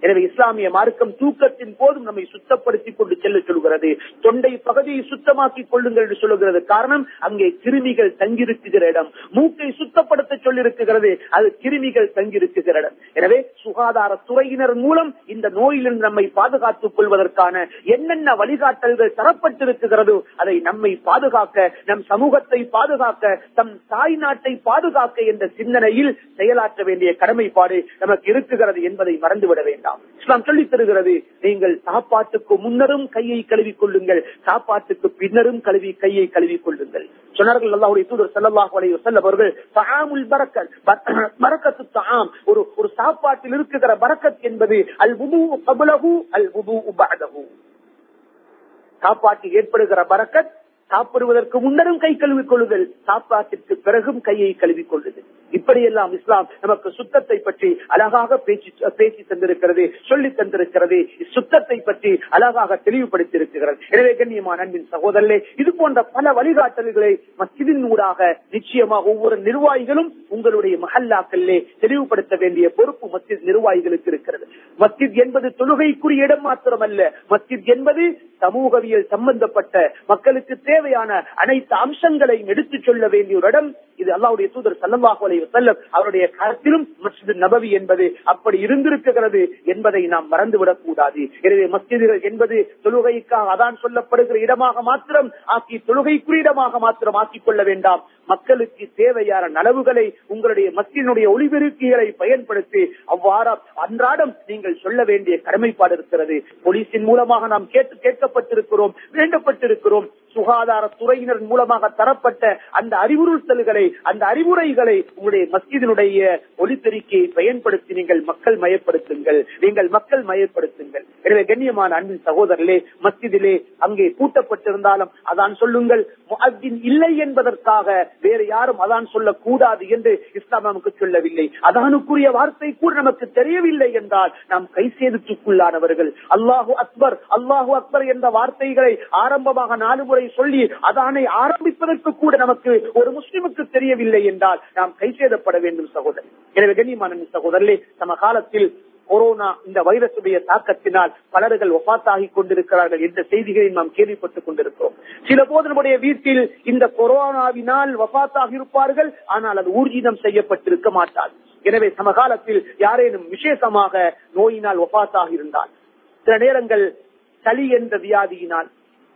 எனவே இஸ்லாமிய மார்க்கம் தூக்கத்தின் போதும் நம்மை சுத்தப்படுத்திக் கொண்டு செல்ல சொல்கிறது தொண்டை பகுதியை சுத்தமாக்கிக் கொள்ளுங்கள் என்று சொல்லுகிறது காரணம் அங்கே கிருமிகள் தங்கியிருக்குகிற இடம் மூக்கை சுத்தப்படுத்த சொல்லியிருக்கிறது அது கிருமிகள் தங்கியிருக்குகிற இடம் எனவே சுகாதார துறையினர் மூலம் இந்த நோயிலிருந்து நம்மை பாதுகாத்துக் கொள்வதற்கான என்னென்ன வழிகாட்டல்கள் தரப்பட்டிருக்கிறதோ அதை நம்மை பாதுகாக்க நம் சமூகத்தை பாதுகாக்க தம் தாய் நாட்டை பாதுகாக்க என்ற சிந்தனையில் செயலாற்ற வேண்டிய கடமைப்பாடு நமக்கு இருக்குகிறது என்பதை மறந்துவிட வேண்டாம் இஸ்லாம் சொல்லித் தருகிறது நீங்கள் சாப்பாட்டுக்கு முன்னரும் கையை கழுவிக் கொள்ளுங்கள் சாப்பாட்டுக்கு பின்னரும் கழுவி கையை கழுவிக் கொள்ளுங்கள் சொன்னார்கள் அல்லாஹ்வுடைய தூதர் ஸல்லல்லாஹு அலைஹி வஸல்லம் அவர்கள் தஆமுல் பரக்கத் பரக்கத்து தஆம் ஒரு ஒரு சாப்பாட்டில் இருக்கிற பரக்கத் என்பது அல் வுது கபலஹு அல் வுது பஅதஹு சாப்பாட்டில் ஏற்படுகிற பரக்கத் சாப்பிடுவதற்கு முன்னரும் கை கழுவிக் கொள்ளுதல் சாப்பாட்டிற்கு பிறகும் கையை கழுவிக் கொள்ளுதல் இப்படியெல்லாம் இஸ்லாம் நமக்கு சுத்தத்தை பற்றி அழகாக பேச்சு பேசி தந்திருக்கிறது சொல்லி தந்திருக்கிறது சுத்தத்தை பற்றி அழகாக தெளிவுபடுத்தியிருக்கிறது எனவே கண்ணியமான அன்பின் சகோதரர்களே இது போன்ற பல வழிகாட்டல்களை மஸ்ஜிதின் ஊடாக நிச்சயமாக ஒவ்வொரு நிர்வாகிகளும் உங்களுடைய மஹல்லாக்களிலே தெளிவுபடுத்த வேண்டிய பொறுப்பு மஸ்ஜித் நிர்வாகிகளுக்கு இருக்கிறது மஸ்ஜித் என்பது தொழுகைக்குரிய இடம் மாத்திரமல்ல மஸ்ஜித் என்பது சமூகவியல் சம்பந்தப்பட்ட மக்களுக்கு தேவையான அனைத்து அம்சங்களையும் எடுத்துச் சொல்ல வேண்டிய ஒரு இடம் இது அல்லாவுடைய தூதர் சல்லல்லாஹு அலைஹி வஸல்லம் அவருடைய கருத்திலும் மஸ்ஜித் நபவி என்பது அப்படி இருந்திருக்கிறது என்பதை நாம் மறந்துவிடக் கூடாது எனவே மஸ்ஜிதுகள் என்பது தொழுகைக்காக அதான் சொல்லப்படுகிற இடமாக மாத்திரம் ஆக்கி தொழுகைக்குரிய இடமாக மாத்திரம் ஆக்கிக் கொள்ள வேண்டாம் மக்களுக்கு தேவையான நலவுகளை உங்களுடைய மஸ்ஜினுடைய ஒளிபெருக்கிகளை பயன்படுத்தி அவ்வாறு அன்றாடம் நீங்கள் சொல்ல வேண்டிய கடமைப்பாடு இருக்கிறது போலீசின் மூலமாக நாம் கேட்டு கேட்கப்பட்டிருக்கிறோம் வேண்டப்பட்டிருக்கிறோம் சுகாதார துறையினர் மூலமாக தரப்பட்ட அந்த அறிவுறுத்தல்களை அந்த அறிவுரைகளை உங்களுடைய மஸ்ஜிதினுடைய ஒளிபெருக்கியை பயன்படுத்தி நீங்கள் மக்கள் மயப்படுத்துங்கள் நீங்கள் மக்கள் மயப்படுத்துங்கள் எனவே கண்ணியமான அன்பின் சகோதரர்களே மஸ்ஜிதிலே அங்கே பூட்டப்பட்டிருந்தாலும் அதான் சொல்லுங்கள் முஅத்தின் இல்லை என்பதற்காக வேறு யாரும் அதான் சொல்லக்கூடாது என்று இஸ்லாம் நமக்கு சொல்லவில்லை அதானுக்குரிய வார்த்தை கூட நமக்கு தெரியவில்லை என்றால் நாம் கை சேதத்துக்குள்ளானவர்கள் அல்லாஹு அக்பர் அல்லாஹு அக்பர் என்ற வார்த்தைகளை ஆரம்பமாக நாலு முறை சொல்லி அதானை ஆரம்பிப்பதற்கு கூட நமக்கு ஒரு முஸ்லிமுக்கு தெரியவில்லை என்றால் நாம் கை சேதப்பட வேண்டும் சகோதரர் எனவே கண்ணியமான சகோதரர்களே சம காலத்தில் கொரோனா இந்த வைரசுடைய தாக்கத்தினால் பலர்கள் ஒப்பாத்தாகி கொண்டிருக்கிறார்கள் என்ற செய்திகளை நாம் கேள்விப்பட்டுக் கொண்டிருக்கிறோம் சில போது நம்முடைய வீட்டில் இந்த கொரோனாவினால் வபாத்தாக இருப்பார்கள் ஆனால் அது ஊர்ஜிதம் செய்யப்பட்டிருக்க மாட்டார் எனவே சமகாலத்தில் யாரேனும் விசேஷமாக நோயினால் ஒப்பாத்தாக இருந்தால் சில நேரங்கள் சளி என்ற வியாதியினால்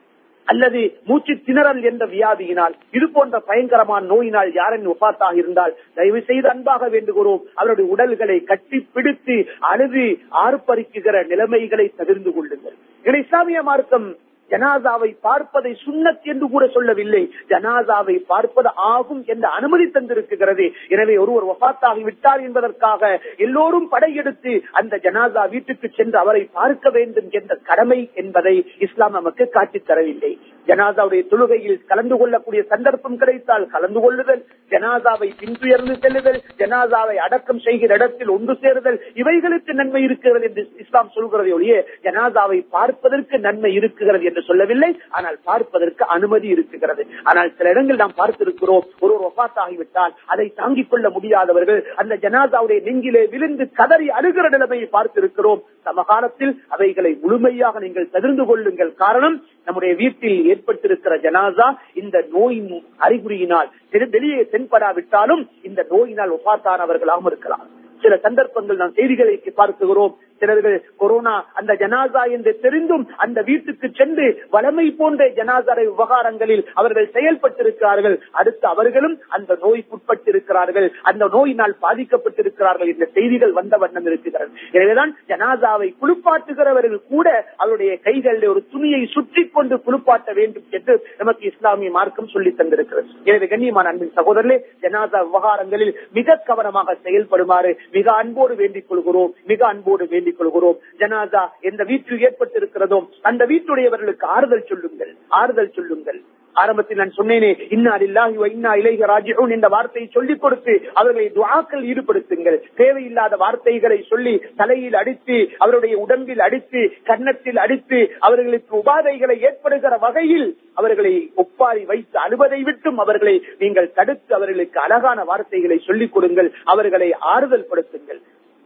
அல்லது மூச்சு திணறல் என்ற வியாதியினால் இது போன்ற பயங்கரமான நோயினால் யாரின் ஒப்பாத்தாக இருந்தால் தயவு செய்து அன்பாக வேண்டுகிறோம் அவருடைய உடல்களை கட்டி பிடித்து அழுது ஆர்ப்பரிக்குகிற நிலைமைகளை தவிர்ந்து கொள்ளுங்கள் இதை இஸ்லாமிய மார்க்கம் ஜனாசாவை பார்ப்பதை சுண்ணத் என்று கூட சொல்லவில்லை ஜனாசாவை பார்ப்பது ஆகும் என்ற அனுமதி தந்திருக்கிறது எனவே ஒருவர் வபாத்தாகி விட்டார் என்பதற்காக எல்லோரும் படையெடுத்து அந்த ஜனாசா வீட்டுக்கு சென்று அவரை பார்க்க வேண்டும் என்ற கடமை என்பதை இஸ்லாம் நமக்கு காட்டித் தரவில்லை ஜனாசாவுடைய தொழுகையில் கலந்து கொள்ளக்கூடிய சந்தர்ப்பம் கிடைத்தால் கலந்து கொள்ளுதல் ஜனாசாவை பின்துயர்ந்து செல்லுதல் ஜனாசாவை அடக்கம் செய்கிற இடத்தில் ஒன்று சேருதல் இவைகளுக்கு நன்மை இருக்கிறது என்று இஸ்லாம் சொல்கிறது ஒழிய ஜனாசாவை பார்ப்பதற்கு நன்மை இருக்கிறது என்று சொல்லவில்லை ஆனால் பார்ப்பதற்கு அனுமதி இருக்கிறது ஆனால் சில இடங்கள் நாம் பார்த்திருக்கிறோம் ஒரு ஒரு ஒப்பாத்தாகிவிட்டால் அதை தாங்கிக் கொள்ள முடியாதவர்கள் அந்த ஜனாசாவுடைய நெஞ்சிலே விழுந்து கதறி அழுகிற நிலைமையை பார்த்திருக்கிறோம் சமகாலத்தில் அவைகளை முழுமையாக நீங்கள் தவிர்ந்து கொள்ளுங்கள் காரணம் நம்முடைய வீட்டில் ஏற்பட்டிருக்கிற ஜனாசா இந்த நோயின் அறிகுறியினால் வெளியே தென்படாவிட்டாலும் இந்த நோயினால் ஒப்பாத்தானவர்களாகவும் இருக்கலாம் சில சந்தர்ப்பங்கள் நாம் செய்திகளை பார்க்கிறோம் சிலர்கள் கொரோனா அந்த ஜனாசா என்று தெரிந்தும் அந்த வீட்டுக்கு சென்று வளமை போன்ற ஜனாசா விவகாரங்களில் அவர்கள் செயல்பட்டிருக்கிறார்கள் அடுத்து அவர்களும் அந்த நோய்க்குட்பட்டிருக்கிறார்கள் அந்த நோயினால் பாதிக்கப்பட்டிருக்கிறார்கள் என்ற செய்திகள் வந்த வண்ணம் இருக்கிறது எனவேதான் ஜனாசாவை குளிப்பாட்டுகிறவர்கள் கூட அவருடைய கைகளில் ஒரு துணியை சுற்றி கொண்டு குளிப்பாட்ட வேண்டும் என்று நமக்கு இஸ்லாமிய மார்க்கம் சொல்லி தந்திருக்கிறது எனவே கண்ணியமான அன்பின் சகோதரர்களே ஜனாசா விவகாரங்களில் மிக கவனமாக செயல்படுமாறு மிக அன்போடு வேண்டிக் கொள்கிறோம் மிக அன்போடு வேண்டிக் கொள்கிறோம் ஜனாதா எந்த வீட்டில் ஏற்பட்டிருக்கிறதோ அந்த வீட்டுடையவர்களுக்கு ஆறுதல் சொல்லுங்கள் ஆறுதல் சொல்லுங்கள் ஆரம்பத்தில் நான் சொன்னேனே இன்னா இல்லாஹி இன்னா இலைக ராஜிஹூன் என்ற வார்த்தையை சொல்லிக் கொடுத்து அவர்களை துவாக்கள் ஈடுபடுத்துங்கள் தேவையில்லாத வார்த்தைகளை சொல்லி தலையில் அடித்து அவருடைய உடம்பில் அடித்து கன்னத்தில் அடித்து அவர்களுக்கு உபாதைகளை ஏற்படுகிற வகையில் அவர்களை ஒப்பாரி வைத்து அழுவதை விட்டும் அவர்களை நீங்கள் தடுத்து அவர்களுக்கு அழகான வார்த்தைகளை சொல்லிக் கொடுங்கள் அவர்களை ஆறுதல் படுத்துங்கள்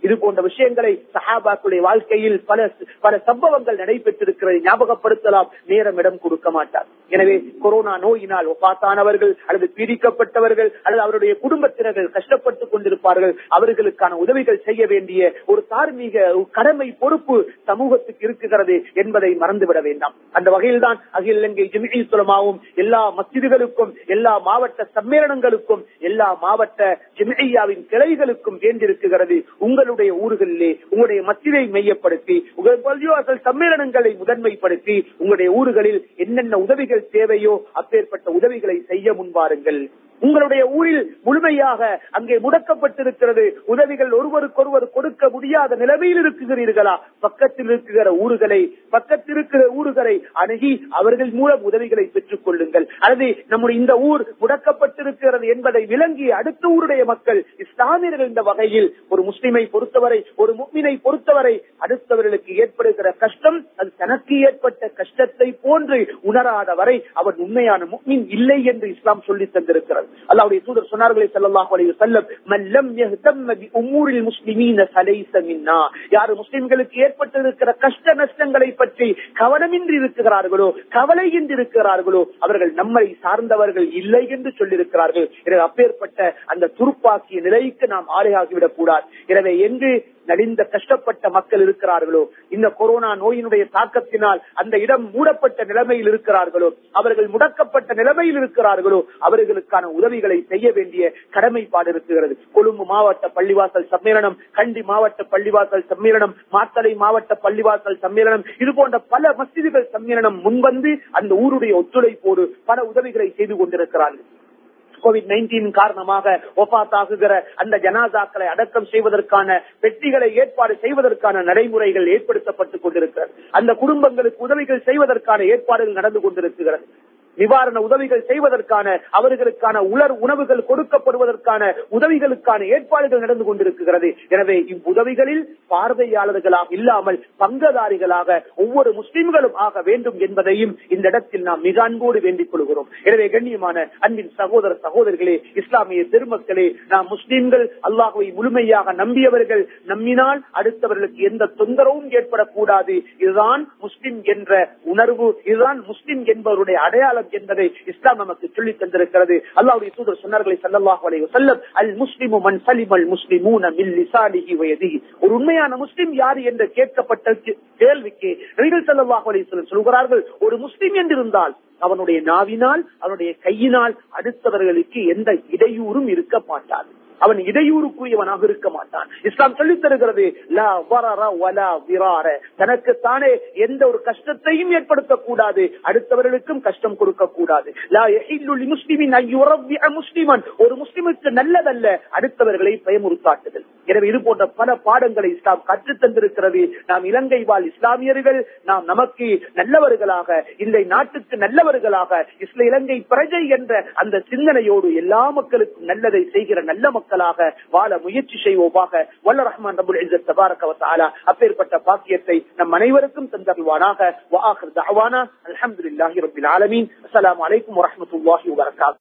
இது போன்ற விஷயங்களை சஹாபாக்களுடைய வாழ்க்கையில் பல பல சம்பவங்கள் நடைபெற்றிருக்கிறது ஞாபகப்படுத்தலாம் நேரம் இடம் கொடுக்க மாட்டார் எனவே கொரோனா நோயினால் ஒப்பாத்தானவர்கள் அல்லது பீடிக்கப்பட்டவர்கள் அல்லது அவருடைய குடும்பத்தினர்கள் கஷ்டப்பட்டுக் கொண்டிருப்பார்கள் அவர்களுக்கான உதவிகள் செய்ய வேண்டிய ஒரு தார்மீக கடமை பொறுப்பு சமூகத்துக்கு இருக்குகிறது என்பதை மறந்துவிட வேண்டாம் அந்த வகையில் தான் அகில இலங்கை ஜிமிழி சுலமாவும் எல்லா மசிதிகளுக்கும் எல்லா மாவட்ட சம்மேளனங்களுக்கும் எல்லா மாவட்ட ஜிமிழியாவின் கிளைகளுக்கும் வேண்டியிருக்கிறது உங்களுடைய ஊர்களிலே உங்களுடைய மசிதை மையப்படுத்தி உங்கள் பள்ளிவாசல் சம்மேளனங்களை முதன்மைப்படுத்தி உங்களுடைய ஊர்களில் என்னென்ன உதவிகள் தேவையோ அப்பேற்பட்ட உதவிகளை செய்ய முன்வாருங்கள் உங்களுடைய ஊரில் முழுமையாக அங்கே முடக்கப்பட்டிருக்கிறது உதவிகள் ஒருவருக்கொருவர் கொடுக்க முடியாத நிலைமையில் இருக்குகிறீர்களா பக்கத்தில் இருக்கிற ஊர்களை பக்கத்தில் இருக்கிற ஊர்களை அணுகி அவர்கள் மூலம் உதவிகளை பெற்றுக் கொள்ளுங்கள் அல்லது நம்முடைய இந்த ஊர் முடக்கப்பட்டிருக்கிறது என்பதை விளங்கி அடுத்த ஊருடைய மக்கள் இஸ்லாமியர்கள் இந்த வகையில் ஒரு முஸ்லிமை பொறுத்தவரை ஒரு முக்மினை பொறுத்தவரை அடுத்தவர்களுக்கு ஏற்படுகிற கஷ்டம் அது தனக்கு ஏற்பட்ட கஷ்டத்தை போன்று உணராத வரை அவன் உண்மையான முக்மின் இல்லை என்று இஸ்லாம் சொல்லி தந்திருக்கிறது அல்லாவுடைய தூதர் சொன்னார்களே ஸல்லல்லாஹு அலைஹி வஸல்லம் மன் லம் யஹ்தம்ம பி உமூரில் முஸ்லிமீன ஃபலைஸ மின்னா யார் முஸ்லிம்களுக்கு ஏற்பட்டிருக்கிற கஷ்ட நஷ்டங்களை பற்றி கவனமின்றி இருக்கிறார்களோ கவலையின்றி இருக்கிறார்களோ அவர்கள் நம்மை சார்ந்தவர்கள் இல்லை என்று சொல்லியிருக்கிறார்கள் எனவே அப்பேற்பட்ட அந்த துருப்பாக்கிய நிலைக்கு நாம் ஆலையாகிவிடக் கூடாது எனவே எங்கு நலிந்த கஷ்டப்பட்ட மக்கள் இருக்கிறார்களோ இந்த கொரோனா நோயினுடைய தாக்கத்தினால் அந்த இடம் மூடப்பட்ட நிலைமையில் இருக்கிறார்களோ அவர்கள் முடக்கப்பட்ட நிலைமையில் இருக்கிறார்களோ அவர்களுக்கான உதவிகளை செய்ய வேண்டிய கடமைப்பாடு இருக்கிறது கொழும்பு மாவட்ட பள்ளிவாசல் சம்மேளனம் கண்டி மாவட்ட பள்ளிவாசல் சம்மேளனம் மாத்தளை மாவட்ட பள்ளிவாசல் சம்மேளனம் இது போன்ற பல மசிதிகள் சம்மேளனம் முன்வந்து அந்த ஊருடைய ஒத்துழைப்போடு பல உதவிகளை செய்து கொண்டிருக்கிறார்கள் கோவிட் நைன்டீன் காரணமாக ஒப்பாத்தாகுகிற அந்த ஜனாதாக்களை அடக்கம் செய்வதற்கான பெட்டிகளை ஏற்பாடு செய்வதற்கான நடைமுறைகள் ஏற்படுத்தப்பட்டுக் கொண்டிருக்கிறது அந்த குடும்பங்களுக்கு உதவிகள் செய்வதற்கான ஏற்பாடுகள் நடந்து கொண்டிருக்கிறது நிவாரண உதவிகள் செய்வதற்கான அவர்களுக்கான உலர் உணவுகள் கொடுக்கப்படுவதற்கான உதவிகளுக்கான ஏற்பாடுகள் நடந்து கொண்டிருக்கிறது எனவே இவ்வுதவிகளில் பார்வையாளர்களாக இல்லாமல் பங்கதாரிகளாக ஒவ்வொரு முஸ்லிம்களும் ஆக வேண்டும் என்பதையும் இந்த இடத்தில் நாம் மிக அன்போடு வேண்டிக் கொள்கிறோம் எனவே கண்ணியமான அன்பின் சகோதர சகோதரர்களே இஸ்லாமிய பெருமக்களே நாம் முஸ்லிம்கள் அல்லாஹுவை முழுமையாக நம்பியவர்கள் நம்பினால் அடுத்தவர்களுக்கு எந்த தொந்தரவும் ஏற்படக்கூடாது இதுதான் முஸ்லிம் என்ற உணர்வு இதுதான் முஸ்லிம் என்பவருடைய அடையாளம் என்பதை இஸ்லாம் நமக்கு சொல்லித் தந்திருக்கிறது அல்லாவுடைய தூதர் சொன்னார்களை சல்லல்லாஹு அலைஹி வஸல்லம் அல் முஸ்லிமு மன் சலிமல் முஸ்லிமூன மின் லிசானிஹி வ யதிஹி ஒரு உண்மையான முஸ்லிம் யார் என்று கேட்கப்பட்ட கேள்விக்கு ரசூல் ஸல்லல்லாஹு அலைஹி வஸல்லம் சொல்கிறார்கள் ஒரு முஸ்லிம் என்றிருந்தால் அவனுடைய நாவினால் அவனுடைய கையினால் அடுத்தவர்களுக்கு எந்த இடையூறும் இருக்க மாட்டாது அவன் இடையூறுக்குரியவனாக இருக்க மாட்டான் இஸ்லாம் சொல்லித் தருகிறது லா வரர வலா விரார தனக்கு தானே எந்த ஒரு கஷ்டத்தையும் ஏற்படுத்தக்கூடாது அடுத்தவர்களுக்கும் கஷ்டம் கொடுக்க கூடாது லா யஹில்லு லிமுஸ்லிமின் அன் யுரவ்விஅ முஸ்லிமன் ஒரு முஸ்லிமுக்கு நல்லதல்ல அடுத்தவர்களை பயமுறுத்தாட்டுதல் எனவே இது போன்ற பல பாடங்களை இஸ்லாம் கற்றுத் தந்திருக்கிறது நாம் இலங்கை வாழ் இஸ்லாமியர்கள் நாம் நமக்கு நல்லவர்களாக இந்த நாட்டுக்கு நல்லவர்களாக இஸ்ல இலங்கை பிரஜை என்ற அந்த சிந்தனையோடு எல்லா மக்களுக்கும் நல்லதை செய்கிற நல்ல மக்களாக வாழ முயற்சி செய்வோமாக வல்ல ரஹ்மான் ரபுல் இஸ்ஸத் தபாரக வ தஆலா அப்பேற்பட்ட பாக்கியத்தை நம் அனைவருக்கும் தந்தருவானாக வ ஆகிர் தஅவானா அல்ஹம்துலில்லாஹி ரப்பில் ஆலமீன் அஸ்ஸலாமு அலைக்கும் வ ரஹ்மத்துல்லாஹி வ பரகாத்துஹு